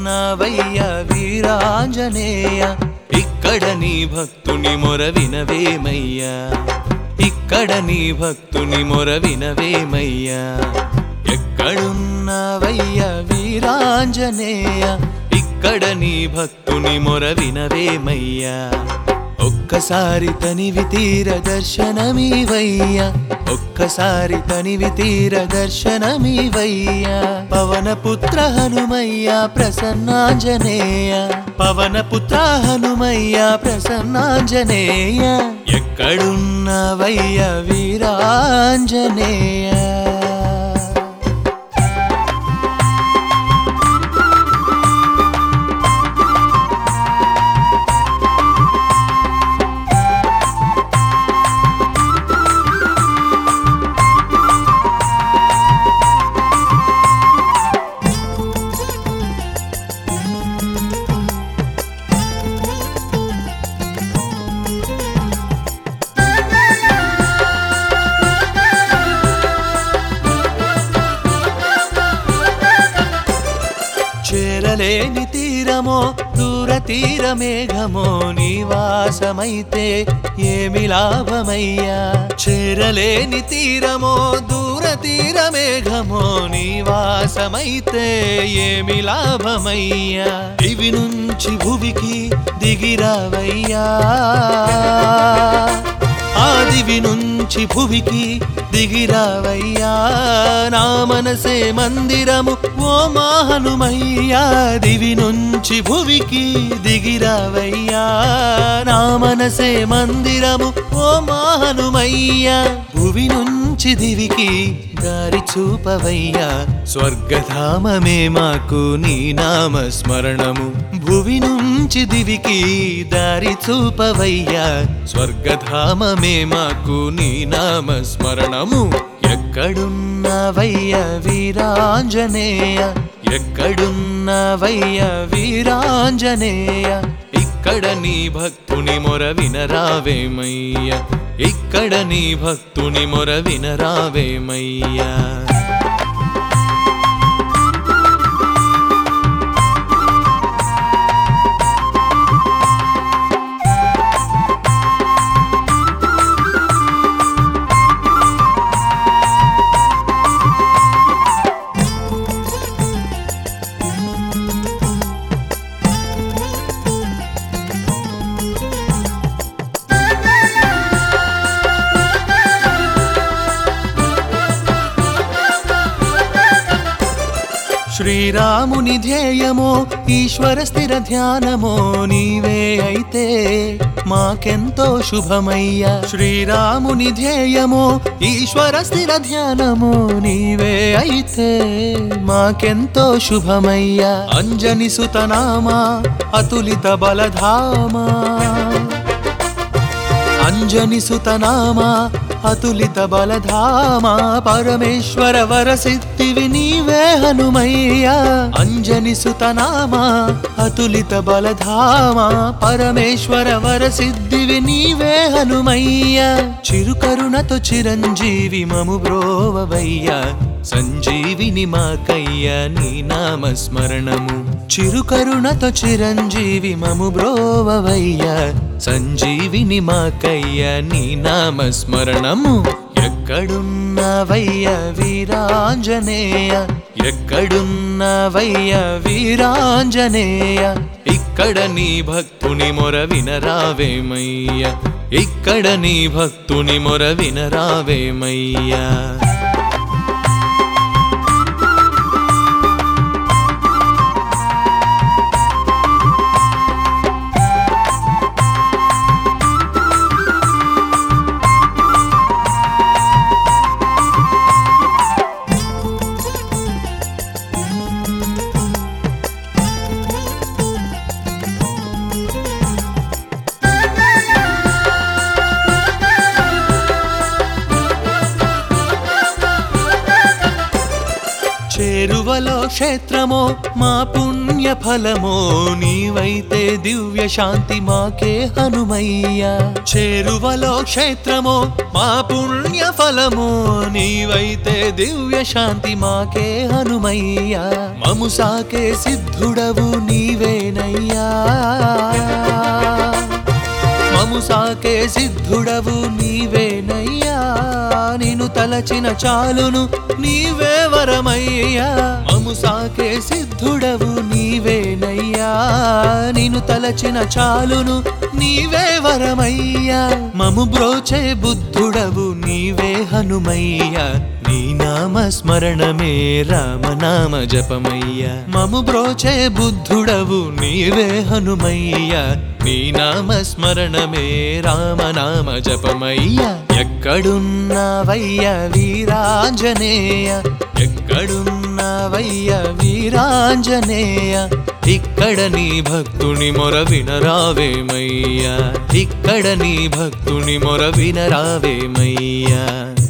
ఎక్కడున్నావయ్యా వీరాంజనేయ ఇక్కడ నీ భక్తుని మొర వినవేమయ్యా ఇక్కడ నీ భక్తుని మొర వినవేమయ్యా ఎక్కడున్నావయ్యా వీరాంజనేయ ఇక్కడ నీ భక్తుని మొర వినవేమయ్యా ఒక్కసారి తనివి తీర దర్శనమీవయ్యా ఒక్కసారి తనివి తీర దర్శనమీవయ్యా పవన పుత్ర హనుమయ్య ప్రసన్నాంజనేయ పవన పుత్ర హనుమయ్య ప్రసన్నాంజనేయ ఎక్కడున్నవయ్య వీరాంజనేయ చేరలేని తీరమో దూర తీర మేఘమో నివాసమైతే ఏమి లాభమయ్యా చేరలేని తీరమో దూర తీర మేఘమో నివాసమైతే ఏమి లాభమయ్యా ఇవి నుంచి భువికి దిగిరావయ్యా ఆదివి నుంచి భువికి దిగిరావయ్యా నా మనసే మందిరము ఓ మా హనుమయ్యా దివి నుంచి భువికి దిగిరావయ్యా నా మనసే మందిరము ఓ మా హనుమయ్యా భువి నుంచి దివికి దారి చూపవయ్యా స్వర్గధామమే మాకు నీ నామ స్మరణము భువి నుంచి దివికి దారి చూపవయ్యా స్వర్గధామమే మాకు నీ నామ స్మరణము ఎక్కడున్నవయ్య వీరాంజనేయ ఎక్కడున్నవయ్య వీరాంజనేయ ఇక్కడ నీ భక్తుని మొర వినరావేమయ్య ఇక్కడ నీ భక్తుని మొర వినరావేమయ్యా శ్రీరాముని ధ్యేయమో ఈశ్వర స్థిర ధ్యానమో నీవే అయితే మాకెంతో శుభమయ్యా శ్రీరాముని ధ్యేయమో ఈశ్వర స్థిర ధ్యానమో నీవే అయితే మాకెంతో శుభమయ్యా అంజని సుతనామా అతులిత బలధామా అంజని సుతనామా అతులిత బలధామా పరమేశ్వర వర సిద్ధివి నీవే హనుమయ్యా అంజని సుతనామా అతులిత బలధామా పరమేశ్వర వర సిద్ధివి నీవే హనుమయ్యా చిరుకరుణతో చిరంజీవి మము బ్రోవవయ్యా సంజీవిని మాకయ్య నీ నామ స్మరణము చిరుకరుణతో చిరంజీవి మము బ్రోవవయ్య సంజీవిని మాకయ్య నీ నామ స్మరణము ఎక్కడున్నవయ్య వీరాంజనేయ ఎక్కడున్నవయ్య వీరాంజనేయ ఇక్కడ నీ భక్తుని మొర వినరావేమయ్య ఇక్కడ నీ భక్తుని మొర వినరావేమయ్యా చేరువలో క్షేత్రమో మా పుణ్య పుణ్య ఫలమో నీవైతే దివ్య శాంతి మాకే హనుమయ్య చేరువలో క్షేత్రమో మా పుణ్య ఫలమో నీవైతే దివ్య శాంతి మాకే హనుమయ్య మము సాకే సిద్ధుడవు నీవేనయ్యా మము సాకే సిద్ధుడవు నీవేనయ్యా నిన్ను తలచిన చాలును నీవే వరమయ్యా మము సాకే సిద్ధుడవు నీవేనయ్యా నిన్ను తలచిన చాలును నీవే వరమయ్యా మము బ్రోచే బుద్ధుడవు నీవే హనుమయ్యా నీ నామ స్మరణమే రామనామ జపమయ్యా మము బ్రోచే బుద్ధుడవు నీవే హనుమయ్యా నీ నామ స్మరణమే రామనామ జపమయ్యా ఎక్కడున్నావయ్య వీరాంజనేయ ఎక్కడున్నావయ్య వీరాంజనేయ ఇక్కడ నీ భక్తుని మొర వినరావేమయ్యా ఇక్కడ నీ భక్తుని మొర వినరావేమయ్యా